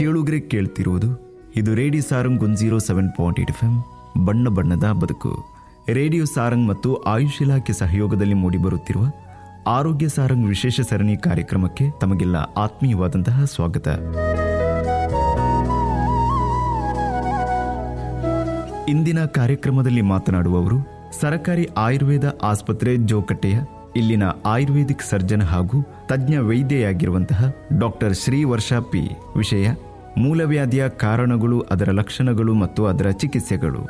ಕೇಳುಗರೆ ಕೇಳ್ತಿರುವುದು ಇದು radio Sarang one zero seven point eight F M ಬಣ್ಣ ಬಣ್ಣದ ಬದುಕು ರೇಡಿಯೋ ಸಾರಂಗ್ ಮತ್ತು ಆಯುಷ್ ಇಲಾಖೆ ಸಹಯೋಗದಲ್ಲಿ ಮೂಡಿಬರುತ್ತಿರುವ ಆರೋಗ್ಯ ಸಾರಂಗ್ ವಿಶೇಷ ಸರಣಿ ಕಾರ್ಯಕ್ರಮಕ್ಕೆ ತಮಗೆಲ್ಲ ಆತ್ಮೀಯವಾದಂತಹ ಸ್ವಾಗತ ಇಂದಿನ ಕಾರ್ಯಕ್ರಮದಲ್ಲಿ ಮಾತನಾಡುವವರು ಸರಕಾರಿ ಆಯುರ್ವೇದ ಆಸ್ಪತ್ರೆ ಜೋಕಟ್ಟೆಯ ಇಲ್ಲಿನ ಆಯುರ್ವೇದಿಕ್ ಸರ್ಜನ್ ಹಾಗೂ ತಜ್ಞ ವೈದ್ಯೆಯಾಗಿರುವಂತಹ ಡಾಕ್ಟರ್ ಶ್ರೀ ವರ್ಷಾ ಪಿ ವಿಷಯ ಮೂಲವ್ಯಾಧಿಯ ಕಾರಣಗಳು ಅದರ ಲಕ್ಷಣಗಳು ಮತ್ತು ಅದರ ಚಿಕಿತ್ಸೆಗಳು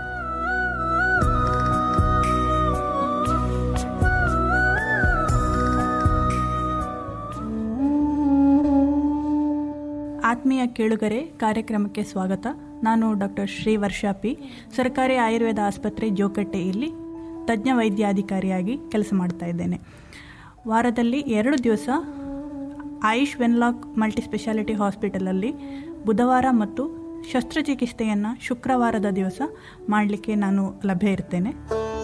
ಆತ್ಮೀಯ ಕೇಳುಗರೆ ಕಾರ್ಯಕ್ರಮಕ್ಕೆ ಸ್ವಾಗತ ನಾನು ಡಾಕ್ಟರ್ ಶ್ರೀ ವರ್ಷಾ ಪಿ ಸರ್ಕಾರಿ ಆಯುರ್ವೇದ ಆಸ್ಪತ್ರೆ ಜೋಕಟ್ಟೆ ಇಲ್ಲಿ ತಜ್ಞ ವೈದ್ಯಾಧಿಕಾರಿಯಾಗಿ ಕೆಲಸ ಮಾಡ್ತಾ ಇದ್ದೇನೆ ವಾರದಲ್ಲಿ ಎರಡು ದಿವಸ ಆಯುಷ್ ವೆನ್ಲಾಕ್ ಮಲ್ಟಿ ಸ್ಪೆಷಾಲಿಟಿ ಹಾಸ್ಪಿಟಲಲ್ಲಿ ಬುಧವಾರ ಮತ್ತು ಶಸ್ತ್ರಚಿಕಿತ್ಸೆಯನ್ನು ಶುಕ್ರವಾರದ ದಿವಸ ಮಾಡಲಿಕ್ಕೆ ನಾನು ಲಭ್ಯ ಇರ್ತೇನೆ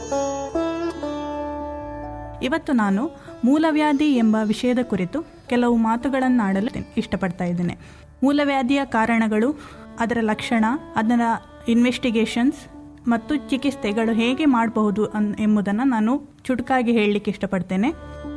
ಇವತ್ತು ನಾನು ಮೂಲವ್ಯಾಧಿ ಎಂಬ ವಿಷಯದ ಕುರಿತು ಕೆಲವು ಮಾತುಗಳನ್ನಾಡಲು ಇಷ್ಟಪಡ್ತಾ ಇದ್ದೇನೆ ಮೂಲವ್ಯಾಧಿಯ ಕಾರಣಗಳು ಅದರ ಲಕ್ಷಣ ಅದರ ಇನ್ವೆಸ್ಟಿಗೇಷನ್ಸ್ ಮತ್ತು ಚಿಕಿತ್ಸೆಗಳು ಹೇಗೆ ಮಾಡಬಹುದು ಅನ್ ಎಂಬುದನ್ನು ನಾನು ಚುಟುಕಾಗಿ ಹೇಳಲಿಕ್ಕೆ ಇಷ್ಟಪಡ್ತೇನೆ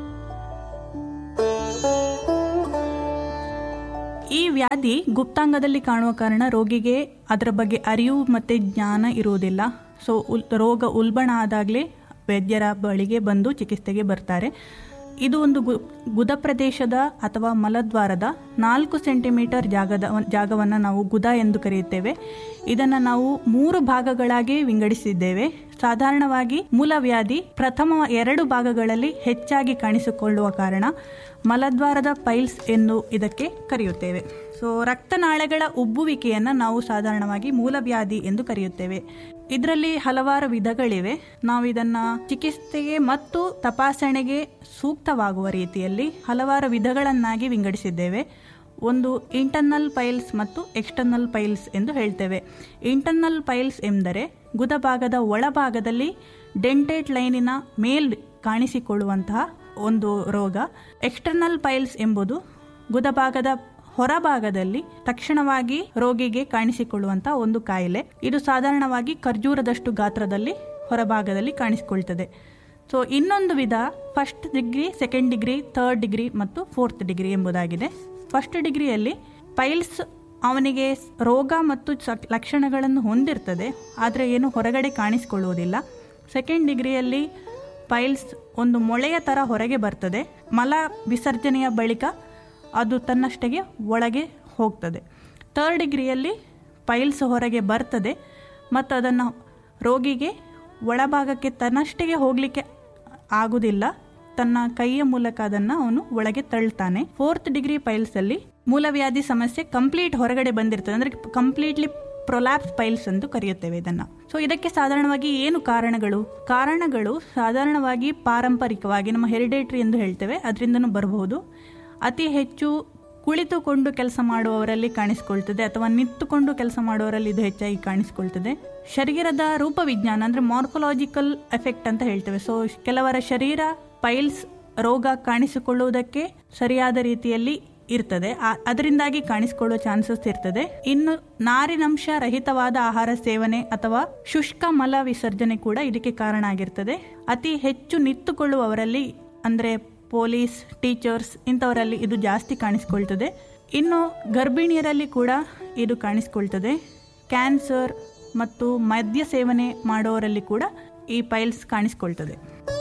ಈ ವ್ಯಾಧಿ ಗುಪ್ತಾಂಗದಲ್ಲಿ ಕಾಣುವ ಕಾರಣ ರೋಗಿಗೆ ಅದರ ಬಗ್ಗೆ ಅರಿವು ಮತ್ತು ಜ್ಞಾನ ಇರುವುದಿಲ್ಲ ಸೊ ಉಲ್ ರೋಗ ಉಲ್ಬಣ ಆದಾಗಲೇ ವೈದ್ಯರ ಬಳಿಗೆ ಬಂದು ಚಿಕಿತ್ಸೆಗೆ ಬರ್ತಾರೆ ಇದು ಒಂದು ಗು ಗುದ ಪ್ರದೇಶದ ಅಥವಾ ಮಲದ್ವಾರದ ನಾಲ್ಕು ಸೆಂಟಿಮೀಟರ್ ಜಾಗದ ಜಾಗವನ್ನು ನಾವು ಗುದ ಎಂದು ಕರೆಯುತ್ತೇವೆ ಇದನ್ನು ನಾವು ಮೂರು ಭಾಗಗಳಾಗಿ ವಿಂಗಡಿಸಿದ್ದೇವೆ ಸಾಧಾರಣವಾಗಿ ಮೂಲವ್ಯಾಧಿ ಪ್ರಥಮ ಎರಡು ಭಾಗಗಳಲ್ಲಿ ಹೆಚ್ಚಾಗಿ ಕಾಣಿಸಿಕೊಳ್ಳುವ ಕಾರಣ ಮಲದ್ವಾರದ ಪೈಲ್ಸ್ ಎಂದು ಇದಕ್ಕೆ ಕರೆಯುತ್ತೇವೆ ಸೊ ರಕ್ತನಾಳಗಳ ಉಬ್ಬುವಿಕೆಯನ್ನು ನಾವು ಸಾಧಾರಣವಾಗಿ ಮೂಲವ್ಯಾಧಿ ಎಂದು ಕರೆಯುತ್ತೇವೆ ಇದರಲ್ಲಿ ಹಲವಾರು ವಿಧಗಳಿವೆ ನಾವು ಇದನ್ನು ಚಿಕಿತ್ಸೆಗೆ ಮತ್ತು ತಪಾಸಣೆಗೆ ಸೂಕ್ತವಾಗುವ ರೀತಿಯಲ್ಲಿ ಹಲವಾರು ವಿಧಗಳನ್ನಾಗಿ ವಿಂಗಡಿಸಿದ್ದೇವೆ ಒಂದು ಇಂಟರ್ನಲ್ ಪೈಲ್ಸ್ ಮತ್ತು ಎಕ್ಸ್ಟರ್ನಲ್ ಪೈಲ್ಸ್ ಎಂದು ಹೇಳ್ತೇವೆ ಇಂಟರ್ನಲ್ ಪೈಲ್ಸ್ ಎಂದರೆ ಗುದಭಾಗದ ಒಳಭಾಗದಲ್ಲಿ ಡೆಂಟೇಟ್ ಲೈನಿನ ಮೇಲ್ ಕಾಣಿಸಿಕೊಳ್ಳುವಂತಹ ಒಂದು ರೋಗ ಎಕ್ಸ್ಟರ್ನಲ್ ಪೈಲ್ಸ್ ಎಂಬುದು ಗುದಭಾಗದ ಹೊರಭಾಗದಲ್ಲಿ ತಕ್ಷಣವಾಗಿ ರೋಗಿಗೆ ಕಾಣಿಸಿಕೊಳ್ಳುವಂತಹ ಒಂದು ಕಾಯಿಲೆ ಇದು ಸಾಧಾರಣವಾಗಿ ಖರ್ಜೂರದಷ್ಟು ಗಾತ್ರದಲ್ಲಿ ಹೊರಭಾಗದಲ್ಲಿ ಕಾಣಿಸಿಕೊಳ್ತದೆ ಸೊ ಇನ್ನೊಂದು ವಿಧ first degree second degree third degree ಮತ್ತು ಫೋರ್ತ್ ಡಿಗ್ರಿ ಎಂಬುದಾಗಿದೆ ಫಸ್ಟ್ ಡಿಗ್ರಿಯಲ್ಲಿ ಪೈಲ್ಸ್ ಅವನಿಗೆ ರೋಗ ಮತ್ತು ಲಕ್ಷಣಗಳನ್ನು ಹೊಂದಿರ್ತದೆ ಆದರೆ ಏನು ಹೊರಗಡೆ ಕಾಣಿಸಿಕೊಳ್ಳುವುದಿಲ್ಲ ಸೆಕೆಂಡ್ ಡಿಗ್ರಿಯಲ್ಲಿ ಪೈಲ್ಸ್ ಒಂದು ಮೊಳೆಯ ಥರ ಹೊರಗೆ ಬರ್ತದೆ ಮಲ ವಿಸರ್ಜನೆಯ ಬಳಿಕ ಅದು ತನ್ನಷ್ಟಕ್ಕೆ ಒಳಗೆ ಹೋಗ್ತದೆ ಥರ್ಡ್ ಡಿಗ್ರಿಯಲ್ಲಿ ಪೈಲ್ಸ್ ಹೊರಗೆ ಬರ್ತದೆ ಮತ್ತು ಅದನ್ನು ರೋಗಿಗೆ ಒಳಭಾಗಕ್ಕೆ ತನ್ನಷ್ಟಕ್ಕೆ ಹೋಗಲಿಕ್ಕೆ ಆಗುವುದಿಲ್ಲ ತನ್ನ ಕೈಯ ಮೂಲಕ ಅದನ್ನು ಅವನು ಒಳಗೆ ತಳ್ತಾನೆ ಫೋರ್ತ್ ಡಿಗ್ರಿ ಪೈಲ್ಸಲ್ಲಿ ಮೂಲವ್ಯಾಧಿ ಸಮಸ್ಯೆ ಕಂಪ್ಲೀಟ್ ಹೊರಗಡೆ ಬಂದಿರ್ತದೆ ಅಂದರೆ ಕಂಪ್ಲೀಟ್ಲಿ ಪ್ರೊಲ್ಯಾಪ್ಸ್ ಪೈಲ್ಸ್ ಎಂದು ಕರೆಯುತ್ತೇವೆ ಇದನ್ನು ಸೊ ಇದಕ್ಕೆ ಸಾಧಾರಣವಾಗಿ ಏನು ಕಾರಣಗಳು ಕಾರಣಗಳು ಸಾಧಾರಣವಾಗಿ ಪಾರಂಪರಿಕವಾಗಿ ನಮ್ಮ ಹೆರಿಡೇಟ್ರಿ ಎಂದು ಹೇಳ್ತೇವೆ ಅದರಿಂದನೂ ಬರಬಹುದು ಅತಿ ಹೆಚ್ಚು ಕುಳಿತುಕೊಂಡು ಕೆಲಸ ಮಾಡುವವರಲ್ಲಿ ಕಾಣಿಸಿಕೊಳ್ತದೆ ಅಥವಾ ನಿಂತುಕೊಂಡು ಕೆಲಸ ಮಾಡುವವರಲ್ಲಿ ಇದು ಹೆಚ್ಚಾಗಿ ಕಾಣಿಸಿಕೊಳ್ತದೆ ಶರೀರದ ರೂಪವಿಜ್ಞಾನ ಅಂದರೆ ಮಾರ್ಕೊಲಾಜಿಕಲ್ ಎಫೆಕ್ಟ್ ಅಂತ ಹೇಳ್ತೇವೆ ಸೊ ಕೆಲವರ ಶರೀರ ಪೈಲ್ಸ್ ರೋಗ ಕಾಣಿಸಿಕೊಳ್ಳುವುದಕ್ಕೆ ಸರಿಯಾದ ರೀತಿಯಲ್ಲಿ ಇರ್ತದೆ ಅದರಿಂದಾಗಿ ಕಾಣಿಸಿಕೊಳ್ಳುವ ಚಾನ್ಸಸ್ ಇರ್ತದೆ ಇನ್ನು ನಾರಿನಂಶ ರಹಿತವಾದ ಆಹಾರ ಸೇವನೆ ಅಥವಾ ಶುಷ್ಕ ಮಲ ವಿಸರ್ಜನೆ ಕೂಡ ಇದಕ್ಕೆ ಕಾರಣ ಆಗಿರ್ತದೆ ಅತಿ ಹೆಚ್ಚು ನಿಂತುಕೊಳ್ಳುವವರಲ್ಲಿ ಅಂದರೆ ಪೊಲೀಸ್ ಟೀಚರ್ಸ್ ಇಂಥವರಲ್ಲಿ ಇದು ಜಾಸ್ತಿ ಕಾಣಿಸ್ಕೊಳ್ತದೆ ಇನ್ನು ಗರ್ಭಿಣಿಯರಲ್ಲಿ ಕೂಡ ಇದು ಕಾಣಿಸ್ಕೊಳ್ತದೆ ಕ್ಯಾನ್ಸರ್ ಮತ್ತು ಮದ್ಯ ಸೇವನೆ ಮಾಡೋರಲ್ಲಿ ಕೂಡ ಈ ಪೈಲ್ಸ್ ಕಾಣಿಸ್ಕೊಳ್ತದೆ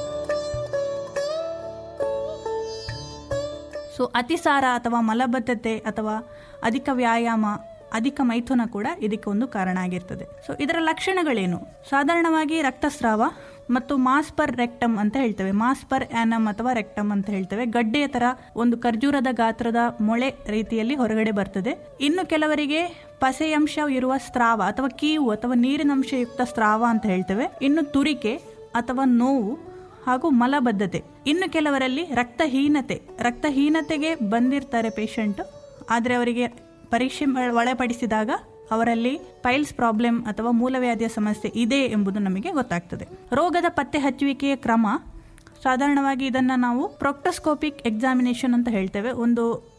ಸೊ ಅತಿಸಾರ ಅಥವಾ ಮಲಬದ್ಧತೆ ಅಥವಾ ಅಧಿಕ ವ್ಯಾಯಾಮ ಅಧಿಕ ಮೈಥುನ ಕೂಡ ಇದಕ್ಕೆ ಒಂದು ಕಾರಣ ಆಗಿರ್ತದೆ ಸೊ ಇದರ ಲಕ್ಷಣಗಳೇನು ಸಾಧಾರಣವಾಗಿ ರಕ್ತಸ್ರಾವ ಮತ್ತು ಮಾಸ್ ಪರ್ ರೆಕ್ಟಮ್ ಅಂತ ಹೇಳ್ತೇವೆ ಮಾಸ್ ಪರ್ ಆ್ಯನಮ್ ಅಥವಾ ರೆಕ್ಟಮ್ ಅಂತ ಹೇಳ್ತೇವೆ ಗಡ್ಡೆಯ ತರ ಒಂದು ಖರ್ಜೂರದ ಗಾತ್ರದ ಮೊಳೆ ರೀತಿಯಲ್ಲಿ ಹೊರಗಡೆ ಬರ್ತದೆ ಇನ್ನು ಕೆಲವರಿಗೆ ಪಸೆಯಂಶ ಇರುವ ಸ್ರಾವ ಅಥವಾ ಕೀವು ಅಥವಾ ನೀರಿನಂಶಯುಕ್ತ ಸ್ರಾವ ಅಂತ ಹೇಳ್ತೇವೆ ಇನ್ನು ತುರಿಕೆ ಅಥವಾ ನೋವು ಹಾಗೂ ಮಲಬದ್ಧತೆ ಇನ್ನು ಕೆಲವರಲ್ಲಿ ರಕ್ತಹೀನತೆ ರಕ್ತಹೀನತೆಗೆ ಬಂದಿರ್ತಾರೆ ಪೇಷಂಟ್ ಆದರೆ ಅವರಿಗೆ ಪರೀಕ್ಷೆ ಒಳಪಡಿಸಿದಾಗ ಅವರಲ್ಲಿ ಪೈಲ್ಸ್ ಪ್ರಾಬ್ಲಮ್ ಅಥವಾ ಮೂಲವ್ಯಾಧಿಯ ಸಮಸ್ಯೆ ಇದೆ ಎಂಬುದು ನಮಗೆ ಗೊತ್ತಾಗ್ತದೆ ರೋಗದ ಪತ್ತೆ ಹಚ್ಚುವಿಕೆಯ ಕ್ರಮ ಸಾಧಾರಣವಾಗಿ ಇದನ್ನು ನಾವು ಪ್ರೊಕ್ಟೋಸ್ಕೋಪಿಕ್ ಎಕ್ಸಾಮಿನೇಷನ್ ಅಂತ ಹೇಳ್ತೇವೆ ಒಂದು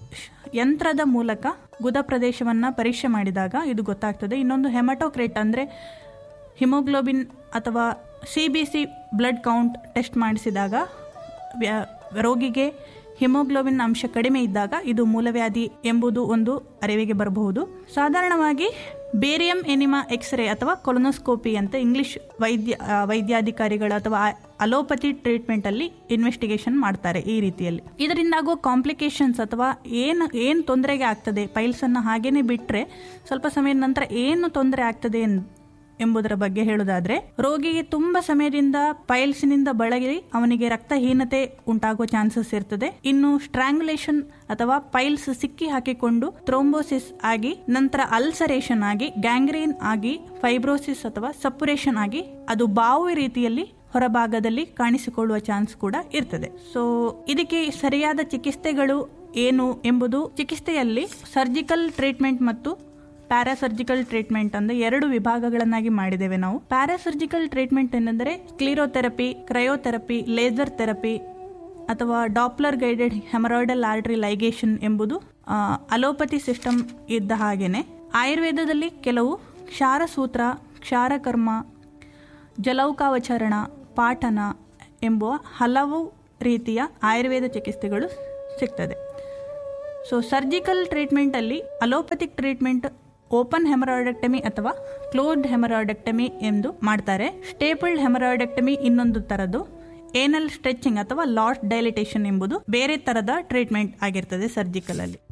ಯಂತ್ರದ ಮೂಲಕ ಗುದ ಪ್ರದೇಶವನ್ನು ಪರೀಕ್ಷೆ ಮಾಡಿದಾಗ ಇದು ಗೊತ್ತಾಗ್ತದೆ ಇನ್ನೊಂದು ಹೆಮಟೋಕ್ರೇಟ್ ಅಂದರೆ ಹಿಮೋಗ್ಲೋಬಿನ್ ಅಥವಾ C B C blood count test ಮಾಡಿಸಿದಾಗ ವ್ಯ- ರೋಗಿಗೆ ಹಿಮೋಗ್ಲೋಬಿನ್ ಅಂಶ ಕಡಿಮೆ ಇದ್ದಾಗ ಇದು ಮೂಲವ್ಯಾಧಿ ಎಂಬುದು ಒಂದು ಅರಿವಿಗೆ ಬರಬಹುದು ಸಾಧಾರಣವಾಗಿ ಬೇರಿಯಂ ಎನಿಮಾ ಎಕ್ಸ್ರೇ ಅಥವಾ ಕೊಲೊನೋಸ್ಕೋಪಿ ಅಂತ ಇಂಗ್ಲಿಷ್ ವೈದ್ಯ ಆ, ವೈದ್ಯಾಧಿಕಾರಿಗಳು ಅಥವಾ ಆ- ಅಲೋಪತಿ ಟ್ರೀಟ್ಮೆಂಟ್ ಅಲ್ಲಿ ಇನ್ವೆಸ್ಟಿಗೇಷನ್ ಮಾಡ್ತಾರೆ ಈ ರೀತಿಯಲ್ಲಿ ಇದರಿಂದ ಆಗುವ ಕಾಂಪ್ಲಿಕೇಶನ್ಸ್ ಅಥವಾ ಏನು ಏನು ತೊಂದರೆಗೆ ಆಗ್ತದೆ ಪೈಲ್ಸ್ ಅನ್ನ ಹಾಗೇನೆ ಬಿಟ್ರೆ ಸ್ವಲ್ಪ ಸಮಯದ ನಂತರ ಏನು ತೊಂದರೆ ಆಗ್ತದೆ ಎನ್- ಎಂಬುದರ ಬಗ್ಗೆ ಹೇಳುವುದಾದ್ರೆ ರೋಗಿಗೆ ತುಂಬಾ ಸಮಯದಿಂದ ಪೈಲ್ಸ್ನಿಂದ ಬಳಗಿ ಅವನಿಗೆ ರಕ್ತಹೀನತೆ ಉಂಟಾಗುವ ಚಾನ್ಸಸ್ ಇರ್ತದೆ ಇನ್ನು ಸ್ಟ್ರಾಂಗುಲೇಷನ್ ಅಥವಾ ಪೈಲ್ಸ್ ಸಿಕ್ಕಿ ಹಾಕಿಕೊಂಡು ಥ್ರೋಂಬೋಸಿಸ್ ಆಗಿ ನಂತರ ಅಲ್ಸರೇಷನ್ ಆಗಿ ಗ್ಯಾಂಗ್ರೀನ್ ಆಗಿ ಫೈಬ್ರೋಸಿಸ್ ಅಥವಾ ಸಪುರೇಷನ್ ಆಗಿ ಅದು ಬಾವು ರೀತಿಯಲ್ಲಿ ಹೊರಭಾಗದಲ್ಲಿ ಕಾಣಿಸಿಕೊಳ್ಳುವ ಚಾನ್ಸ್ ಕೂಡ ಇರ್ತದೆ ಸೊ ಇದಕ್ಕೆ ಸರಿಯಾದ ಚಿಕಿತ್ಸೆಗಳು ಏನು ಎಂಬುದು ಚಿಕಿತ್ಸೆಯಲ್ಲಿ ಸರ್ಜಿಕಲ್ ಟ್ರೀಟ್ಮೆಂಟ್ ಮತ್ತು ಪ್ಯಾರಾಸರ್ಜಿಕಲ್ ಟ್ರೀಟ್ಮೆಂಟ್ ಅಂದ್ರೆ ಎರಡು ವಿಭಾಗಗಳನ್ನಾಗಿ ಮಾಡಿದ್ದೇವೆ ನಾವು ಪ್ಯಾರಾಸರ್ಜಿಕಲ್ ಟ್ರೀಟ್ಮೆಂಟ್ ಏನಂದರೆ ಕ್ಲೀರೋಥೆರಪಿ ಕ್ರಯೋಥೆರಪಿ ಲೇಸರ್ ಥೆರಪಿ ಅಥವಾ Doppler guided haemorrhoidal artery ligation ಎಂಬುದು ಆ, ಅಲೋಪತಿ ಸಿಸ್ಟಮ್ ಇದ್ದ ಹಾಗೇನೆ ಆಯುರ್ವೇದದಲ್ಲಿ ಕೆಲವು ಕ್ಷಾರಸೂತ್ರ ಕ್ಷಾರಕರ್ಮ ಜಲೌಕಾವಚರಣ ಪಾಠನ ಎಂಬುವ ಹಲವು ರೀತಿಯ ಆಯುರ್ವೇದ ಚಿಕಿತ್ಸೆಗಳು ಸಿಗ್ತದೆ ಸೊ ಸರ್ಜಿಕಲ್ ಟ್ರೀಟ್ಮೆಂಟಲ್ಲಿ ಅಲೋಪತಿಕ್ ಟ್ರೀಟ್ಮೆಂಟ್ ಓಪನ್ ಹೆಮರಾಯ್ಡೆಕ್ಟಮಿ ಅಥವಾ ಕ್ಲೋಸ್ಡ್ ಹೆಮರಾಯ್ಡೆಕ್ಟಮಿ ಎಂದು ಮಾಡ್ತಾರೆ ಸ್ಟೇಪಲ್ಡ್ ಹೆಮರಾಯ್ಡೆಕ್ಟಮಿ ಇನ್ನೊಂದು ತರದ್ದು ಏನಲ್ ಸ್ಟ್ರೆಚಿಂಗ್ ಅಥವಾ ಲಾಸ್ಟ್ ಡೈಲಿಟೇಷನ್ ಎಂಬುದು ಬೇರೆ ತರದ ಟ್ರೀಟ್ಮೆಂಟ್ ಆಗಿರ್ತದೆ ಸರ್ಜಿಕಲ್ ಅಲ್ಲಿ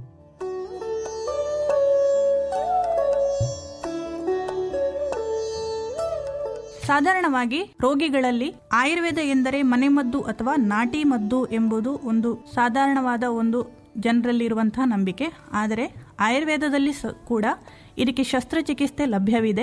ಸಾಧಾರಣವಾಗಿ ರೋಗಿಗಳಲ್ಲಿ ಆಯುರ್ವೇದ ಎಂದರೆ ಮನೆಮದ್ದು ಅಥವಾ ನಾಟಿ ಮದ್ದು ಎಂಬುದು ಒಂದು ಸಾಧಾರಣವಾದ ಒಂದು ಜನರಲ್ಲಿರುವಂತಹ ನಂಬಿಕೆ ಆದರೆ ಆಯುರ್ವೇದದಲ್ಲಿ ಸ ಕೂಡ ಇದಕ್ಕೆ ಶಸ್ತ್ರಚಿಕಿತ್ಸೆ ಲಭ್ಯವಿದೆ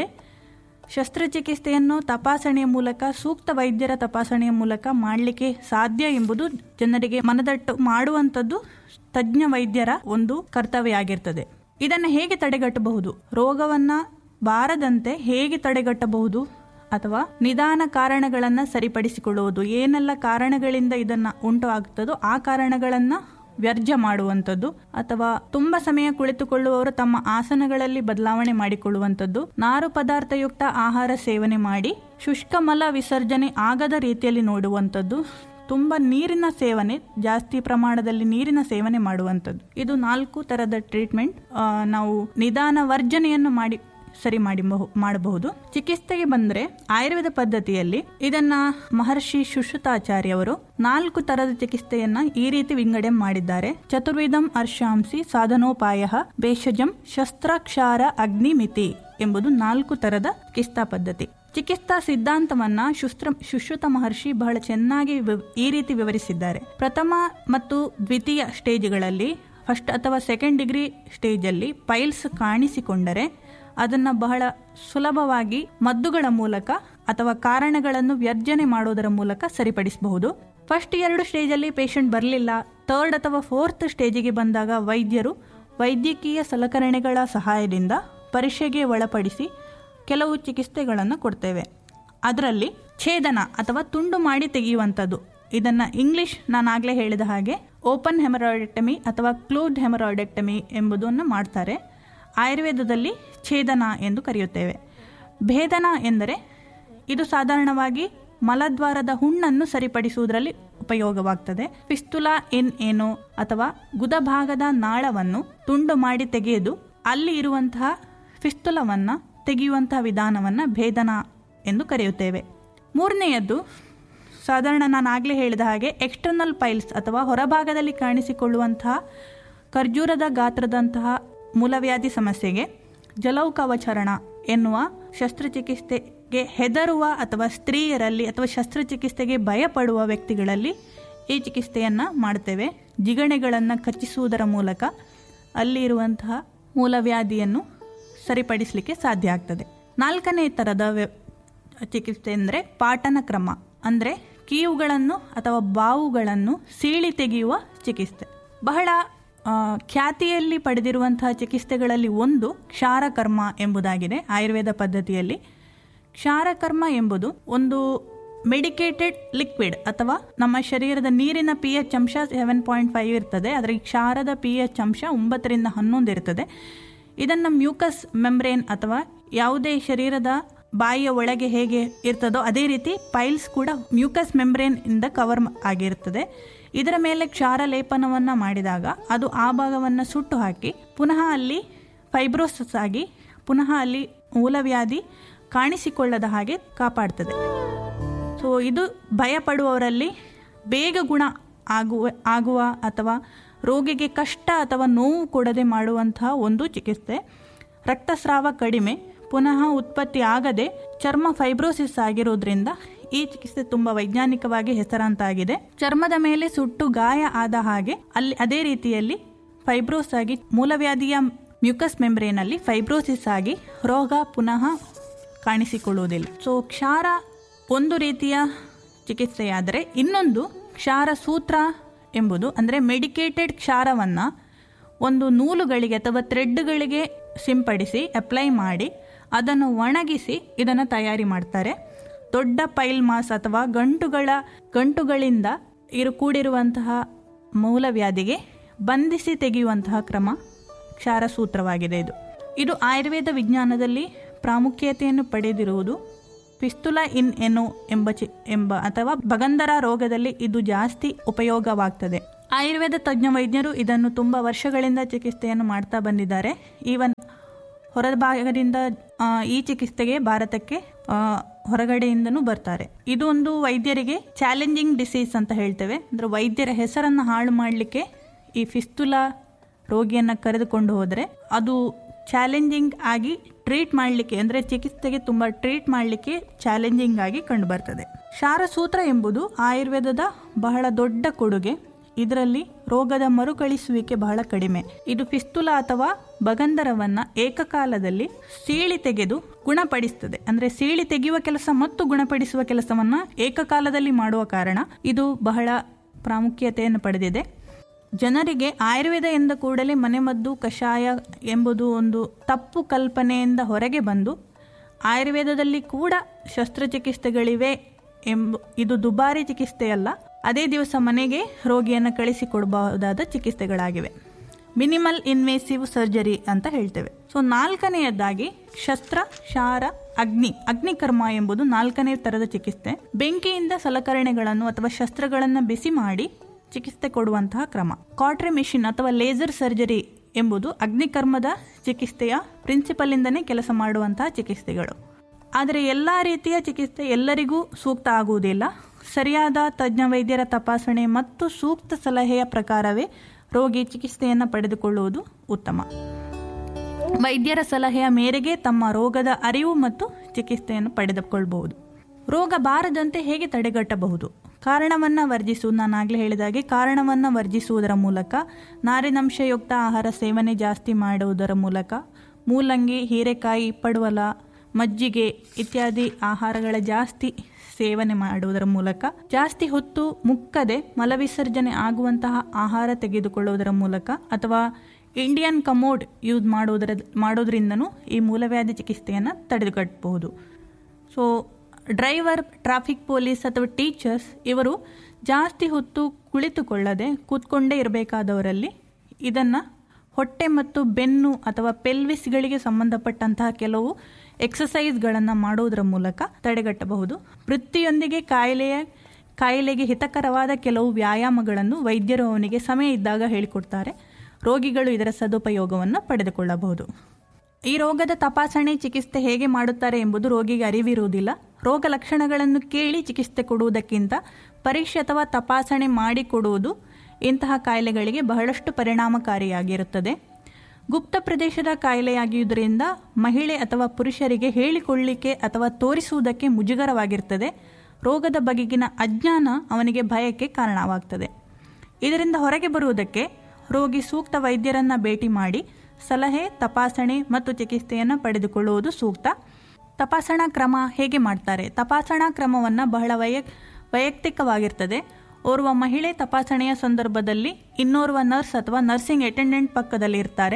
ಶಸ್ತ್ರಚಿಕಿತ್ಸೆಯನ್ನು ತಪಾಸಣೆಯ ಮೂಲಕ ಸೂಕ್ತ ವೈದ್ಯರ ತಪಾಸಣೆಯ ಮೂಲಕ ಮಾಡಲಿಕ್ಕೆ ಸಾಧ್ಯ ಎಂಬುದು ಜನರಿಗೆ ಮನದಟ್ಟು ಮಾಡುವಂಥದ್ದು ತಜ್ಞ ವೈದ್ಯರ ಒಂದು ಕರ್ತವ್ಯ ಆಗಿರ್ತದೆ ಇದನ್ನು ಹೇಗೆ ತಡೆಗಟ್ಟಬಹುದು ರೋಗವನ್ನ ಬಾರದಂತೆ ಹೇಗೆ ತಡೆಗಟ್ಟಬಹುದು ಅಥವಾ ನಿಧಾನ ಕಾರಣಗಳನ್ನು ಸರಿಪಡಿಸಿಕೊಳ್ಳುವುದು ಏನೆಲ್ಲ ಕಾರಣಗಳಿಂದ ಇದನ್ನ ಉಂಟು ಆಗ್ತದೋ ಆ ಕಾರಣಗಳನ್ನ ವ್ಯರ್ಜ ಮಾಡುವಂಥದ್ದು ಅಥವಾ ತುಂಬಾ ಸಮಯ ಕುಳಿತುಕೊಳ್ಳುವವರು ತಮ್ಮ ಆಸನಗಳಲ್ಲಿ ಬದಲಾವಣೆ ಮಾಡಿಕೊಳ್ಳುವಂಥದ್ದು ನಾರು ಪದಾರ್ಥಯುಕ್ತ ಆಹಾರ ಸೇವನೆ ಮಾಡಿ ಶುಷ್ಕ ಮಲ ವಿಸರ್ಜನೆ ಆಗದ ರೀತಿಯಲ್ಲಿ ನೋಡುವಂಥದ್ದು ತುಂಬಾ ನೀರಿನ ಸೇವನೆ ಜಾಸ್ತಿ ಪ್ರಮಾಣದಲ್ಲಿ ನೀರಿನ ಸೇವನೆ ಮಾಡುವಂಥದ್ದು ಇದು ನಾಲ್ಕು ತರದ ಟ್ರೀಟ್ಮೆಂಟ್ ನಾವು ನಿಧಾನ ವರ್ಜನೆಯನ್ನು ಮಾಡಿ ಸರಿ ಮಾಡಿ ಮಾಡಬಹುದು ಚಿಕಿತ್ಸೆಗೆ ಬಂದ್ರೆ ಆಯುರ್ವೇದ ಪದ್ಧತಿಯಲ್ಲಿ ಇದನ್ನ ಮಹರ್ಷಿ ಶುಶ್ರುತಾಚಾರ್ಯ ಅವರು ನಾಲ್ಕು ತರದ ಚಿಕಿತ್ಸೆಯನ್ನ ಈ ರೀತಿ ವಿಂಗಡಣೆ ಮಾಡಿದ್ದಾರೆ ಚತುರ್ವಿಧಂ ಅರ್ಶಾಂಸಿ ಸಾಧನೋಪಾಯ ಭೇಷಜಂ ಶಸ್ತ್ರಕ್ಷಾರ ಅಗ್ನಿಮಿತಿ ಎಂಬುದು ನಾಲ್ಕು ತರದ ಚಿಕಿತ್ಸಾ ಪದ್ಧತಿ ಚಿಕಿತ್ಸಾ ಸಿದ್ಧಾಂತವನ್ನ ಶುಸ್ತ್ರ ಶುಶ್ರುತ ಮಹರ್ಷಿ ಬಹಳ ಚೆನ್ನಾಗಿ ವಿವ- ಈ ರೀತಿ ವಿವರಿಸಿದ್ದಾರೆ ಪ್ರಥಮ ಮತ್ತು ದ್ವಿತೀಯ ಸ್ಟೇಜ್ಗಳಲ್ಲಿ ಫಸ್ಟ್ ಅಥವಾ ಸೆಕೆಂಡ್ ಡಿಗ್ರಿ ಸ್ಟೇಜಲ್ಲಿ ಪೈಲ್ಸ್ ಕಾಣಿಸಿಕೊಂಡರೆ ಅದನ್ನು ಬಹಳ ಸುಲಭವಾಗಿ ಮದ್ದುಗಳ ಮೂಲಕ ಅಥವಾ ಕಾರಣಗಳನ್ನು ವ್ಯರ್ಜನೆ ಮಾಡೋದರ ಮೂಲಕ ಸರಿಪಡಿಸಬಹುದು ಫಸ್ಟ್ ಎರಡು ಸ್ಟೇಜಲ್ಲಿ ಪೇಷಂಟ್ ಬರಲಿಲ್ಲ ಥರ್ಡ್ ಅಥವಾ ಫೋರ್ತ್ ಸ್ಟೇಜಿಗೆ ಬಂದಾಗ ವೈದ್ಯರು ವೈದ್ಯಕೀಯ ಸಲಕರಣೆಗಳ ಸಹಾಯದಿಂದ ಪರೀಕ್ಷೆಗೆ ಒಳಪಡಿಸಿ ಕೆಲವು ಚಿಕಿತ್ಸೆಗಳನ್ನು ಕೊಡ್ತೇವೆ ಅದರಲ್ಲಿ ಛೇದನ ಅಥವಾ ತುಂಡು ಮಾಡಿ ತೆಗೆಯುವಂಥದ್ದು ಇದನ್ನ ಇಂಗ್ಲಿಷ್ ನಾನು ಆಗಲೇ ಹೇಳಿದ ಹಾಗೆ ಓಪನ್ ಹೆಮರಾಯ್ಡೆಕ್ಟಮಿ ಅಥವಾ ಕ್ಲೋಸ್ಡ್ ಹೆಮರಾಯ್ಡೆಕ್ಟಮಿ ಎಂಬುದನ್ನು ಮಾಡ್ತಾರೆ ಆಯುರ್ವೇದದಲ್ಲಿ ಛೇದನ ಎಂದು ಕರೆಯುತ್ತೇವೆ ಭೇದನ ಎಂದರೆ ಇದು ಸಾಧಾರಣವಾಗಿ ಮಲದ್ವಾರದ ಹುಣ್ಣನ್ನು ಸರಿಪಡಿಸುವುದರಲ್ಲಿ ಉಪಯೋಗವಾಗ್ತದೆ ಫಿಸ್ತುಲಾ ಇನ್ ಏನು ಅಥವಾ ಗುದಭಾಗದ ನಾಳವನ್ನು ತುಂಡು ಮಾಡಿ ತೆಗೆದು ಅಲ್ಲಿ ಇರುವಂತಹ ಫಿಸ್ತುಲವನ್ನ ತೆಗೆಯುವಂತಹ ವಿಧಾನವನ್ನ ಭೇದನ ಎಂದು ಕರೆಯುತ್ತೇವೆ ಮೂರನೆಯದ್ದು ಸಾಧಾರಣ ನಾನು ಆಗಲೇ ಹೇಳಿದ ಹಾಗೆ ಎಕ್ಸ್ಟರ್ನಲ್ ಪೈಲ್ಸ್ ಅಥವಾ ಹೊರಭಾಗದಲ್ಲಿ ಕಾಣಿಸಿಕೊಳ್ಳುವಂತಹ ಖರ್ಜೂರದ ಗಾತ್ರದಂತಹ ಮೂಲವ್ಯಾಧಿ ಸಮಸ್ಯೆಗೆ ಜಲೌಕವಚರಣ ಎನ್ನುವ ಶಸ್ತ್ರಚಿಕಿತ್ಸೆಗೆ ಹೆದರುವ ಅಥವಾ ಸ್ತ್ರೀಯರಲ್ಲಿ ಅಥವಾ ಶಸ್ತ್ರಚಿಕಿತ್ಸೆಗೆ ಭಯಪಡುವ ವ್ಯಕ್ತಿಗಳಲ್ಲಿ ಈ ಚಿಕಿತ್ಸೆಯನ್ನು ಮಾಡ್ತೇವೆ ಜಿಗಣೆಗಳನ್ನು ಕಚ್ಚಿಸುವುದರ ಮೂಲಕ ಅಲ್ಲಿ ಇರುವಂತಹ ಮೂಲವ್ಯಾಧಿಯನ್ನು ಸರಿಪಡಿಸಲಿಕ್ಕೆ ಸಾಧ್ಯ ಆಗ್ತದೆ ನಾಲ್ಕನೇ ಥರದ ವ್ಯ ಚಿಕಿತ್ಸೆ ಅಂದರೆ ಪಾಟನ ಕ್ರಮ ಅಂದರೆ ಕೀವುಗಳನ್ನು ಅಥವಾ ಬಾವುಗಳನ್ನು ಸೀಳಿ ತೆಗೆಯುವ ಚಿಕಿತ್ಸೆ ಬಹಳ ಆ, ಖ್ಯಾತಿಯಲ್ಲಿ ಪಡೆದಿರುವಂತಹ ಚಿಕಿತ್ಸೆಗಳಲ್ಲಿ ಒಂದು ಕ್ಷಾರಕರ್ಮ ಎಂಬುದಾಗಿದೆ ಆಯುರ್ವೇದ ಪದ್ಧತಿಯಲ್ಲಿ ಕ್ಷಾರಕರ್ಮ ಎಂಬುದು ಒಂದು ಮೆಡಿಕೇಟೆಡ್ ಲಿಕ್ವಿಡ್ ಅಥವಾ ನಮ್ಮ ಶರೀರದ ನೀರಿನ ಪಿ ಎಚ್ ಅಂಶ ಸೆವೆನ್ ಪಾಯಿಂಟ್ ಫೈವ್ ಇರ್ತದೆ ಅದರ ಈ ಕ್ಷಾರದ ಪಿ ಎಚ್ ಅಂಶ ಒಂಬತ್ತರಿಂದ ಹನ್ನೊಂದು ಇರ್ತದೆ ಇದನ್ನು ಮ್ಯೂಕಸ್ ಮೆಮ್ರೇನ್ ಅಥವಾ ಯಾವುದೇ ಶರೀರದ ಬಾಯಿಯ ಒಳಗೆ ಹೇಗೆ ಇರ್ತದೋ ಅದೇ ರೀತಿ ಪೈಲ್ಸ್ ಕೂಡ ಮ್ಯೂಕಸ್ ಮೆಮ್ರೇನ್ ಇಂದ ಕವರ್ ಆಗಿರ್ತದೆ ಇದರ ಮೇಲೆ ಕ್ಷಾರ ಲೇಪನವನ್ನು ಮಾಡಿದಾಗ ಅದು ಆ ಭಾಗವನ್ನು ಸುಟ್ಟು ಹಾಕಿ ಪುನಃ ಅಲ್ಲಿ ಫೈಬ್ರೋಸಸ್ ಆಗಿ ಪುನಃ ಅಲ್ಲಿ ಮೂಲವ್ಯಾಧಿ ಕಾಣಿಸಿಕೊಳ್ಳದ ಹಾಗೆ ಕಾಪಾಡ್ತದೆ ಸೊ ಇದು ಭಯಪಡುವವರಲ್ಲಿ ಬೇಗ ಗುಣ ಆಗುವ ಆಗುವ ಅಥವಾ ರೋಗಿಗೆ ಕಷ್ಟ ಅಥವಾ ನೋವು ಕೊಡದೆ ಮಾಡುವಂತಹ ಒಂದು ಚಿಕಿತ್ಸೆ ರಕ್ತಸ್ರಾವ ಕಡಿಮೆ ಪುನಃ ಉತ್ಪತ್ತಿ ಆಗದೆ ಚರ್ಮ ಫೈಬ್ರೋಸಿಸ್ ಆಗಿರೋದ್ರಿಂದ ಈ ಚಿಕಿತ್ಸೆ ತುಂಬ ವೈಜ್ಞಾನಿಕವಾಗಿ ಹೆಸರಾಂತಾಗಿದೆ ಚರ್ಮದ ಮೇಲೆ ಸುಟ್ಟು ಗಾಯ ಆದ ಹಾಗೆ ಅಲ್ಲಿ ಅದೇ ರೀತಿಯಲ್ಲಿ ಫೈಬ್ರೋಸ್ ಆಗಿ ಮೂಲವ್ಯಾಧಿಯ ಮ್ಯೂಕಸ್ ಮೆಂಬ್ರೇನಲ್ಲಿ ಫೈಬ್ರೋಸಿಸ್ ಆಗಿ ರೋಗ ಪುನಃ ಕಾಣಿಸಿಕೊಳ್ಳುವುದಿಲ್ಲ ಸೊ ಕ್ಷಾರ ಒಂದು ರೀತಿಯ ಚಿಕಿತ್ಸೆಯಾದರೆ ಇನ್ನೊಂದು ಕ್ಷಾರ ಸೂತ್ರ ಎಂಬುದು ಅಂದರೆ ಮೆಡಿಕೇಟೆಡ್ ಕ್ಷಾರವನ್ನು ಒಂದು ನೂಲುಗಳಿಗೆ ಅಥವಾ ಥ್ರೆಡ್ಗಳಿಗೆ ಸಿಂಪಡಿಸಿ ಅಪ್ಲೈ ಮಾಡಿ ಅದನ್ನು ಒಣಗಿಸಿ ಇದನ್ನು ತಯಾರಿ ಮಾಡ್ತಾರೆ ದೊಡ್ಡ ಪೈಲ್ ಮಾಸ್ ಅಥವಾ ಗಂಟುಗಳ ಗಂಟುಗಳಿಂದ ಇರು ಕೂಡಿರುವಂತಹ ಮೂಲವ್ಯಾಧಿಗೆ ಬಂಧಿಸಿ ತೆಗೆಯುವಂತಹ ಕ್ರಮ ಕ್ಷಾರ ಸೂತ್ರವಾಗಿದೆ ಇದು ಇದು ಆಯುರ್ವೇದ ವಿಜ್ಞಾನದಲ್ಲಿ ಪ್ರಾಮುಖ್ಯತೆಯನ್ನು ಪಡೆದಿರುವುದು ಪಿಸ್ತುಲ ಇನ್ ಎನೋ ಎಂಬ ಚಿ ಎಂಬ ಅಥವಾ ಭಗಂಧರ ರೋಗದಲ್ಲಿ ಇದು ಜಾಸ್ತಿ ಉಪಯೋಗವಾಗ್ತದೆ ಆಯುರ್ವೇದ ತಜ್ಞ ವೈದ್ಯರು ಇದನ್ನು ತುಂಬ ವರ್ಷಗಳಿಂದ ಚಿಕಿತ್ಸೆಯನ್ನು ಮಾಡ್ತಾ ಬಂದಿದ್ದಾರೆ ಈವನ್ ಹೊರಭಾಗದಿಂದ ಆ, ಈ ಚಿಕಿತ್ಸೆಗೆ ಭಾರತಕ್ಕೆ ಆ, ಹೊರಗಡೆಯಿಂದನೂ ಬರ್ತಾರೆ ಇದು ಒಂದು ವೈದ್ಯರಿಗೆ ಚಾಲೆಂಜಿಂಗ್ ಡಿಸೀಸ್ ಅಂತ ಹೇಳ್ತೇವೆ ಅಂದ್ರೆ ವೈದ್ಯರ ಹೆಸರನ್ನು ಹಾಳು ಮಾಡಲಿಕ್ಕೆ ಈ ಫಿಸ್ತುಲಾ ರೋಗಿಯನ್ನು ಕರೆದುಕೊಂಡು ಹೋದರೆ ಅದು ಚಾಲೆಂಜಿಂಗ್ ಆಗಿ ಟ್ರೀಟ್ ಮಾಡಲಿಕ್ಕೆ ಅಂದರೆ ಚಿಕಿತ್ಸೆಗೆ ತುಂಬ ಟ್ರೀಟ್ ಮಾಡಲಿಕ್ಕೆ ಚಾಲೆಂಜಿಂಗ್ ಆಗಿ ಕಂಡುಬರ್ತದೆ ಕ್ಷಾರಸೂತ್ರ ಎಂಬುದು ಆಯುರ್ವೇದದ ಬಹಳ ದೊಡ್ಡ ಕೊಡುಗೆ ಇದರಲ್ಲಿ ರೋಗದ ಮರುಕಳಿಸುವಿಕೆ ಬಹಳ ಕಡಿಮೆ ಇದು ಫಿಸ್ತುಲ ಅಥವಾ ಬಗಂಧರವನ್ನ ಏಕಕಾಲದಲ್ಲಿ ಸೀಳಿ ತೆಗೆದು ಗುಣಪಡಿಸ್ತದೆ ಅಂದ್ರೆ ಸೀಳಿ ತೆಗೆಯುವ ಕೆಲಸ ಮತ್ತು ಗುಣಪಡಿಸುವ ಕೆಲಸವನ್ನ ಏಕಕಾಲದಲ್ಲಿ ಮಾಡುವ ಕಾರಣ ಇದು ಬಹಳ ಪ್ರಾಮುಖ್ಯತೆಯನ್ನು ಪಡೆದಿದೆ ಜನರಿಗೆ ಆಯುರ್ವೇದ ಎಂದ ಕೂಡಲೇ ಮನೆಮದ್ದು ಕಷಾಯ ಎಂಬುದು ಒಂದು ತಪ್ಪು ಕಲ್ಪನೆಯಿಂದ ಹೊರಗೆ ಬಂದು ಆಯುರ್ವೇದದಲ್ಲಿ ಕೂಡ ಶಸ್ತ್ರಚಿಕಿತ್ಸೆಗಳಿವೆ ಎಂಬ ಇದು ದುಬಾರಿ ಚಿಕಿತ್ಸೆಯಲ್ಲ ಅದೇ ದಿವಸ ಮನೆಗೆ ರೋಗಿಯನ್ನು ಕಳಿಸಿಕೊಡಬಹುದಾದ ಚಿಕಿತ್ಸೆಗಳಾಗಿವೆ ಮಿನಿಮಲ್ ಇನ್ವೇಸಿವ್ ಸರ್ಜರಿ ಅಂತ ಹೇಳ್ತೇವೆ ಸೊ ನಾಲ್ಕನೆಯದಾಗಿ ಶಸ್ತ್ರ ಶಾರ ಅಗ್ನಿ ಅಗ್ನಿಕರ್ಮ ಎಂಬುದು ನಾಲ್ಕನೇ ತರದ ಚಿಕಿತ್ಸೆ ಬೆಂಕಿಯಿಂದ ಸಲಕರಣೆಗಳನ್ನು ಅಥವಾ ಶಸ್ತ್ರಗಳನ್ನು ಬಿಸಿ ಮಾಡಿ ಚಿಕಿತ್ಸೆ ಕೊಡುವಂತಹ ಕ್ರಮ ಕಾಟ್ರಿ ಮಿಷಿನ್ ಅಥವಾ ಲೇಸರ್ ಸರ್ಜರಿ ಎಂಬುದು ಅಗ್ನಿಕರ್ಮದ ಚಿಕಿತ್ಸೆಯ ಪ್ರಿನ್ಸಿಪಲ್ ಇಂದನೇ ಕೆಲಸ ಮಾಡುವಂತಹ ಚಿಕಿತ್ಸೆಗಳು ಆದರೆ ಎಲ್ಲ ರೀತಿಯ ಚಿಕಿತ್ಸೆ ಎಲ್ಲರಿಗೂ ಸೂಕ್ತ ಆಗುವುದಿಲ್ಲ ಸರಿಯಾದ ತಜ್ಞ ವೈದ್ಯರ ತಪಾಸಣೆ ಮತ್ತು ಸೂಕ್ತ ಸಲಹೆಯ ಪ್ರಕಾರವೇ ರೋಗಿ ಚಿಕಿತ್ಸೆಯನ್ನು ಪಡೆದುಕೊಳ್ಳುವುದು ಉತ್ತಮ ವೈದ್ಯರ ಸಲಹೆಯ ಮೇರೆಗೆ ತಮ್ಮ ರೋಗದ ಅರಿವು ಮತ್ತು ಚಿಕಿತ್ಸೆಯನ್ನು ಪಡೆದುಕೊಳ್ಳಬಹುದು ರೋಗ ಬಾರದಂತೆ ಹೇಗೆ ತಡೆಗಟ್ಟಬಹುದು ಕಾರಣವನ್ನು ವರ್ಜಿಸು ನಾನಾಗಲೇ ಹೇಳಿದಾಗೆ ಕಾರಣವನ್ನು ವರ್ಜಿಸುವುದರ ಮೂಲಕ ನಾರಿನಂಶಯುಕ್ತ ಆಹಾರ ಸೇವನೆ ಜಾಸ್ತಿ ಮಾಡುವುದರ ಮೂಲಕ ಮೂಲಂಗಿ ಹೀರೆಕಾಯಿ ಪಡವಲ ಮಜ್ಜಿಗೆ ಇತ್ಯಾದಿ ಆಹಾರಗಳ ಜಾಸ್ತಿ ಸೇವನೆ ಮಾಡುವುದರ ಮೂಲಕ ಜಾಸ್ತಿ ಹೊತ್ತು ಮುಕ್ಕದೆ ಮಲವಿಸರ್ಜನೆ ಆಗುವಂತಹ ಆಹಾರ ತೆಗೆದುಕೊಳ್ಳುವುದರ ಮೂಲಕ ಅಥವಾ ಇಂಡಿಯನ್ ಕಮೋಡ್ ಯೂಸ್ ಮಾಡುವುದರ ಮಾಡೋದ್ರಿಂದನೂ ಈ ಮೂಲವ್ಯಾಧಿ ಚಿಕಿತ್ಸೆಯನ್ನು ತಡೆದುಕಟ್ಟಬಹುದು ಸೊ ಡ್ರೈವರ್ ಟ್ರಾಫಿಕ್ ಪೊಲೀಸ್ ಅಥವಾ ಟೀಚರ್ಸ್ ಇವರು ಜಾಸ್ತಿ ಹೊತ್ತು ಕುಳಿತುಕೊಳ್ಳದೆ ಕೂತ್ಕೊಂಡೇ ಇರಬೇಕಾದವರಲ್ಲಿ ಇದನ್ನು ಹೊಟ್ಟೆ ಮತ್ತು ಬೆನ್ನು ಅಥವಾ ಪೆಲ್ವಿಸ್ಗಳಿಗೆ ಸಂಬಂಧಪಟ್ಟಂತಹ ಕೆಲವು ಎಕ್ಸಸೈಸ್ಗಳನ್ನು ಮಾಡುವುದರ ಮೂಲಕ ತಡೆಗಟ್ಟಬಹುದು ವೃತ್ತಿಯೊಂದಿಗೆ ಕಾಯಿಲೆಯ ಕಾಯಿಲೆಗೆ ಹಿತಕರವಾದ ಕೆಲವು ವ್ಯಾಯಾಮಗಳನ್ನು ವೈದ್ಯರು ಅವನಿಗೆ ಸಮಯ ಇದ್ದಾಗ ಹೇಳಿಕೊಡ್ತಾರೆ ರೋಗಿಗಳು ಇದರ ಸದುಪಯೋಗವನ್ನು ಪಡೆದುಕೊಳ್ಳಬಹುದು ಈ ರೋಗದ ತಪಾಸಣೆ ಚಿಕಿತ್ಸೆ ಹೇಗೆ ಮಾಡುತ್ತಾರೆ ಎಂಬುದು ರೋಗಿಗೆ ಅರಿವಿರುವುದಿಲ್ಲ ರೋಗ ಲಕ್ಷಣಗಳನ್ನು ಕೇಳಿ ಚಿಕಿತ್ಸೆ ಕೊಡುವುದಕ್ಕಿಂತ ಪರೀಕ್ಷೆ ಅಥವಾ ತಪಾಸಣೆ ಮಾಡಿಕೊಡುವುದು ಇಂತಹ ಕಾಯಿಲೆಗಳಿಗೆ ಬಹಳಷ್ಟು ಪರಿಣಾಮಕಾರಿಯಾಗಿರುತ್ತದೆ ಗುಪ್ತ ಪ್ರದೇಶದ ಕಾಯಿಲೆಯಾಗಿರುವುದರಿಂದ ಮಹಿಳೆ ಅಥವಾ ಪುರುಷರಿಗೆ ಹೇಳಿಕೊಳ್ಳಿಕ್ಕೆ ಅಥವಾ ತೋರಿಸುವುದಕ್ಕೆ ಮುಜುಗರವಾಗಿರ್ತದೆ ರೋಗದ ಬಗೆಗಿನ ಅಜ್ಞಾನ ಅವನಿಗೆ ಭಯಕ್ಕೆ ಕಾರಣವಾಗ್ತದೆ ಇದರಿಂದ ಹೊರಗೆ ಬರುವುದಕ್ಕೆ ರೋಗಿ ಸೂಕ್ತ ವೈದ್ಯರನ್ನ ಭೇಟಿ ಮಾಡಿ ಸಲಹೆ ತಪಾಸಣೆ ಮತ್ತು ಚಿಕಿತ್ಸೆಯನ್ನು ಪಡೆದುಕೊಳ್ಳುವುದು ಸೂಕ್ತ ತಪಾಸಣಾ ಕ್ರಮ ಹೇಗೆ ಮಾಡ್ತಾರೆ ತಪಾಸಣಾ ಕ್ರಮವನ್ನು ಬಹಳ ವೈಯ ವೈಯಕ್ತಿಕವಾಗಿರ್ತದೆ ಓರ್ವ ಮಹಿಳೆ ತಪಾಸಣೆಯ ಸಂದರ್ಭದಲ್ಲಿ ಇನ್ನೋರ್ವ ನರ್ಸ್ ಅಥವಾ ನರ್ಸಿಂಗ್ ಅಟೆಂಡೆಂಟ್ ಪಕ್ಕದಲ್ಲಿ ಇರ್ತಾರೆ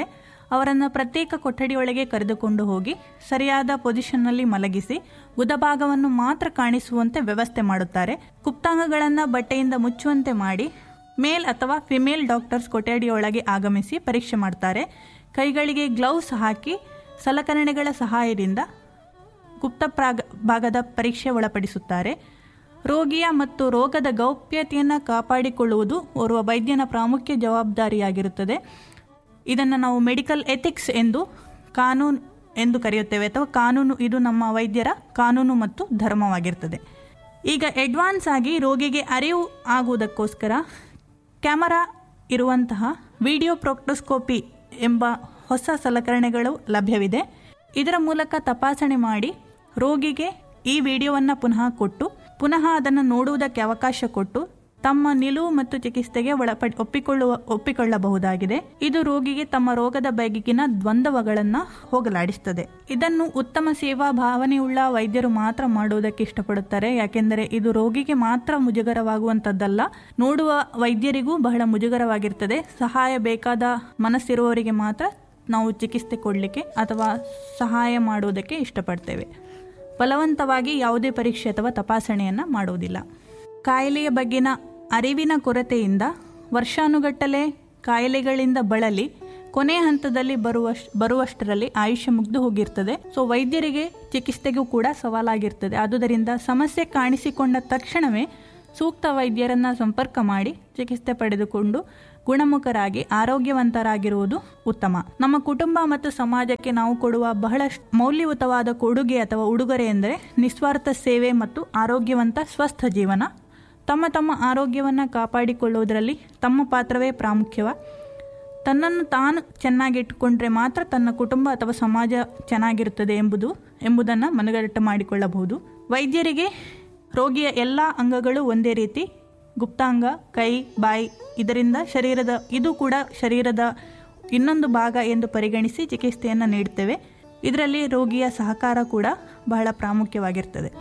ಅವರನ್ನು ಪ್ರತ್ಯೇಕ ಕೊಠಡಿಯೊಳಗೆ ಕರೆದುಕೊಂಡು ಹೋಗಿ ಸರಿಯಾದ ಪೊಸಿಷನ್ನಲ್ಲಿ ಮಲಗಿಸಿ ಗುದಭಾಗವನ್ನು ಮಾತ್ರ ಕಾಣಿಸುವಂತೆ ವ್ಯವಸ್ಥೆ ಮಾಡುತ್ತಾರೆ ಗುಪ್ತಾಂಗಗಳನ್ನು ಬಟ್ಟೆಯಿಂದ ಮುಚ್ಚುವಂತೆ ಮಾಡಿ ಮೇಲ್ ಅಥವಾ ಫಿಮೇಲ್ ಡಾಕ್ಟರ್ಸ್ ಕೊಠಡಿಯೊಳಗೆ ಆಗಮಿಸಿ ಪರೀಕ್ಷೆ ಮಾಡ್ತಾರೆ ಕೈಗಳಿಗೆ ಗ್ಲೌಸ್ ಹಾಕಿ ಸಲಕರಣೆಗಳ ಸಹಾಯದಿಂದ ಗುಪ್ತ ಪ್ರಾಗ ಭಾಗದ ಪರೀಕ್ಷೆ ಒಳಪಡಿಸುತ್ತಾರೆ ರೋಗಿಯ ಮತ್ತು ರೋಗದ ಗೌಪ್ಯತೆಯನ್ನು ಕಾಪಾಡಿಕೊಳ್ಳುವುದು ಓರ್ವ ವೈದ್ಯನ ಪ್ರಾಮುಖ್ಯ ಜವಾಬ್ದಾರಿಯಾಗಿರುತ್ತದೆ ಇದನ್ನು ನಾವು ಮೆಡಿಕಲ್ ಎಥಿಕ್ಸ್ ಎಂದು ಕಾನೂನು ಎಂದು ಕರೆಯುತ್ತೇವೆ ಅಥವಾ ಕಾನೂನು ಇದು ನಮ್ಮ ವೈದ್ಯರ ಕಾನೂನು ಮತ್ತು ಧರ್ಮವಾಗಿರ್ತದೆ ಈಗ ಅಡ್ವಾನ್ಸ್ ಆಗಿ ರೋಗಿಗೆ ಅರಿವು ಆಗುವುದಕ್ಕೋಸ್ಕರ ಕ್ಯಾಮರಾ ಇರುವಂತಹ ವಿಡಿಯೋ ಪ್ರೊಕ್ಟೋಸ್ಕೋಪಿ ಎಂಬ ಹೊಸ ಸಲಕರಣೆಗಳು ಲಭ್ಯವಿದೆ ಇದರ ಮೂಲಕ ತಪಾಸಣೆ ಮಾಡಿ ರೋಗಿಗೆ ಈ ವಿಡಿಯೋವನ್ನು ಪುನಃ ಕೊಟ್ಟು ಪುನಃ ಅದನ್ನು ನೋಡುವುದಕ್ಕೆ ಅವಕಾಶ ಕೊಟ್ಟು ತಮ್ಮ ನಿಲುವು ಮತ್ತು ಚಿಕಿತ್ಸೆಗೆ ಒಳಪಡಿ ಒಪ್ಪಿಕೊಳ್ಳುವ ಒಪ್ಪಿಕೊಳ್ಳಬಹುದಾಗಿದೆ ಇದು ರೋಗಿಗೆ ತಮ್ಮ ರೋಗದ ಬಗೆಗಿನ ದ್ವಂದ್ವಗಳನ್ನು ಹೋಗಲಾಡಿಸುತ್ತದೆ ಇದನ್ನು ಉತ್ತಮ ಸೇವಾ ಭಾವನೆಯುಳ್ಳ ವೈದ್ಯರು ಮಾತ್ರ ಮಾಡುವುದಕ್ಕೆ ಇಷ್ಟಪಡುತ್ತಾರೆ ಯಾಕೆಂದರೆ ಇದು ರೋಗಿಗೆ ಮಾತ್ರ ಮುಜುಗರವಾಗುವಂಥದ್ದಲ್ಲ ನೋಡುವ ವೈದ್ಯರಿಗೂ ಬಹಳ ಮುಜುಗರವಾಗಿರ್ತದೆ ಸಹಾಯ ಬೇಕಾದ ಮನಸ್ಸಿರುವವರಿಗೆ ಮಾತ್ರ ನಾವು ಚಿಕಿತ್ಸೆ ಕೊಡಲಿಕ್ಕೆ ಅಥವಾ ಸಹಾಯ ಮಾಡುವುದಕ್ಕೆ ಇಷ್ಟಪಡ್ತೇವೆ ಬಲವಂತವಾಗಿ ಯಾವುದೇ ಪರೀಕ್ಷೆ ಅಥವಾ ತಪಾಸಣೆಯನ್ನು ಮಾಡುವುದಿಲ್ಲ ಕಾಯಿಲೆಯ ಬಗ್ಗಿನ ಅರಿವಿನ ಕೊರತೆಯಿಂದ ವರ್ಷಾನುಗಟ್ಟಲೆ ಕಾಯಿಲೆಗಳಿಂದ ಬಳಲಿ ಕೊನೆ ಹಂತದಲ್ಲಿ ಬರುವಶ್ ಬರುವಷ್ಟರಲ್ಲಿ ಆಯುಷ್ಯ ಮುಗ್ದು ಹೋಗಿರ್ತದೆ ಸೊ ವೈದ್ಯರಿಗೆ ಚಿಕಿತ್ಸೆಗೂ ಕೂಡ ಸವಾಲಾಗಿರ್ತದೆ ಆದುದರಿಂದ ಸಮಸ್ಯೆ ಕಾಣಿಸಿಕೊಂಡ ತಕ್ಷಣವೇ ಸೂಕ್ತ ವೈದ್ಯರನ್ನ ಸಂಪರ್ಕ ಮಾಡಿ ಚಿಕಿತ್ಸೆ ಪಡೆದುಕೊಂಡು ಗುಣಮುಖರಾಗಿ ಆರೋಗ್ಯವಂತರಾಗಿರುವುದು ಉತ್ತಮ ನಮ್ಮ ಕುಟುಂಬ ಮತ್ತು ಸಮಾಜಕ್ಕೆ ನಾವು ಕೊಡುವ ಬಹಳಷ್ಟು ಮೌಲ್ಯಯುತವಾದ ಕೊಡುಗೆ ಅಥವಾ ಉಡುಗೊರೆ ಎಂದರೆ ನಿಸ್ವಾರ್ಥ ಸೇವೆ ಮತ್ತು ಆರೋಗ್ಯವಂತ ಸ್ವಸ್ಥ ಜೀವನ ತಮ್ಮ ತಮ್ಮ ಆರೋಗ್ಯವನ್ನು ಕಾಪಾಡಿಕೊಳ್ಳುವುದರಲ್ಲಿ ತಮ್ಮ ಪಾತ್ರವೇ ಪ್ರಾಮುಖ್ಯವ ತನ್ನನ್ನು ತಾನು ಚೆನ್ನಾಗಿಟ್ಟುಕೊಂಡ್ರೆ ಮಾತ್ರ ತನ್ನ ಕುಟುಂಬ ಅಥವಾ ಸಮಾಜ ಚೆನ್ನಾಗಿರುತ್ತದೆ ಎಂಬುದು ಎಂಬುದನ್ನು ಮನಗಟ್ಟು ಮಾಡಿಕೊಳ್ಳಬಹುದು ವೈದ್ಯರಿಗೆ ರೋಗಿಯ ಎಲ್ಲ ಅಂಗಗಳು ಒಂದೇ ರೀತಿ ಗುಪ್ತಾಂಗ ಕೈ ಬಾಯಿ ಇದರಿಂದ ಶರೀರದ ಇದು ಕೂಡ ಶರೀರದ ಇನ್ನೊಂದು ಭಾಗ ಎಂದು ಪರಿಗಣಿಸಿ ಚಿಕಿತ್ಸೆಯನ್ನು ನೀಡುತ್ತೇವೆ ಇದರಲ್ಲಿ ರೋಗಿಯ ಸಹಕಾರ ಕೂಡ ಬಹಳ ಪ್ರಾಮುಖ್ಯವಾಗಿರ್ತದೆ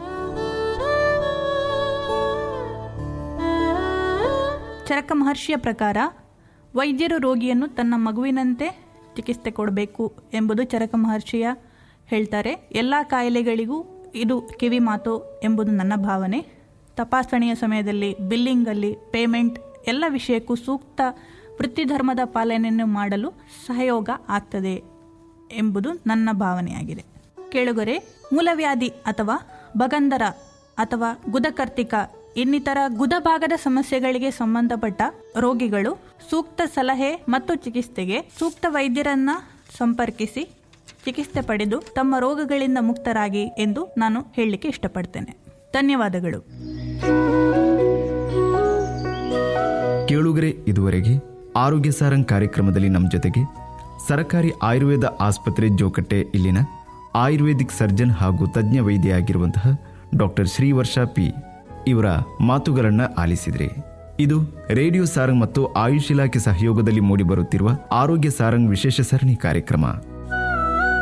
ಚರಕ ಮಹರ್ಷಿಯ ಪ್ರಕಾರ ವೈದ್ಯರು ರೋಗಿಯನ್ನು ತನ್ನ ಮಗುವಿನಂತೆ ಚಿಕಿತ್ಸೆ ಕೊಡಬೇಕು ಎಂಬುದು ಚರಕ ಮಹರ್ಷಿಯ ಹೇಳ್ತಾರೆ ಎಲ್ಲ ಕಾಯಿಲೆಗಳಿಗೂ ಇದು ಕಿವಿ ಮಾತು ಎಂಬುದು ನನ್ನ ಭಾವನೆ ತಪಾಸಣೆಯ ಸಮಯದಲ್ಲಿ ಬಿಲ್ಲಿಂಗಲ್ಲಿ ಪೇಮೆಂಟ್ ಎಲ್ಲ ವಿಷಯಕ್ಕೂ ಸೂಕ್ತ ವೃತ್ತಿಧರ್ಮದ ಪಾಲನೆಯನ್ನು ಮಾಡಲು ಸಹಯೋಗ ಆಗ್ತದೆ ಎಂಬುದು ನನ್ನ ಭಾವನೆಯಾಗಿದೆ ಕೇಳುಗರೆ ಮೂಲವ್ಯಾಧಿ ಅಥವಾ ಬಗಂದರ ಅಥವಾ ಗುದಕರ್ತಿಕ ಇನ್ನಿತರ ಗುದಭಾಗದ ಸಮಸ್ಯೆಗಳಿಗೆ ಸಂಬಂಧಪಟ್ಟ ರೋಗಿಗಳು ಸೂಕ್ತ ಸಲಹೆ ಮತ್ತು ಚಿಕಿತ್ಸೆಗೆ ಸೂಕ್ತ ವೈದ್ಯರನ್ನ ಸಂಪರ್ಕಿಸಿ ಚಿಕಿತ್ಸೆ ಪಡೆದು ತಮ್ಮ ರೋಗಗಳಿಂದ ಮುಕ್ತರಾಗಿ ಎಂದು ನಾನು ಹೇಳಲಿಕ್ಕೆ ಇಷ್ಟಪಡ್ತೇನೆ ಧನ್ಯವಾದಗಳು ಕೇಳುಗರೆ ಇದುವರೆಗೆ ಆರೋಗ್ಯ ಸಾರಂಗ್ ಕಾರ್ಯಕ್ರಮದಲ್ಲಿ ನಮ್ಮ ಜೊತೆಗೆ ಸರಕಾರಿ ಆಯುರ್ವೇದ ಆಸ್ಪತ್ರೆ ಜೋಕಟ್ಟೆ ಇಲ್ಲಿನ ಆಯುರ್ವೇದಿಕ್ ಸರ್ಜನ್ ಹಾಗೂ ತಜ್ಞ ವೈದ್ಯ ಆಗಿರುವಂತಹ ಡಾಕ್ಟರ್ ಶ್ರೀವರ್ಷ ಪಿ ಇವರ ಮಾತುಗಳನ್ನ ಆಲಿಸಿದ್ರಿ ಇದು ರೇಡಿಯೋ ಸಾರಂಗ್ ಮತ್ತು ಆಯುಷ್ ಇಲಾಖೆ ಸಹಯೋಗದಲ್ಲಿ ಮೂಡಿಬರುತ್ತಿರುವ ಆರೋಗ್ಯ ಸಾರಂಗ್ ವಿಶೇಷ ಸರಣಿ ಕಾರ್ಯಕ್ರಮ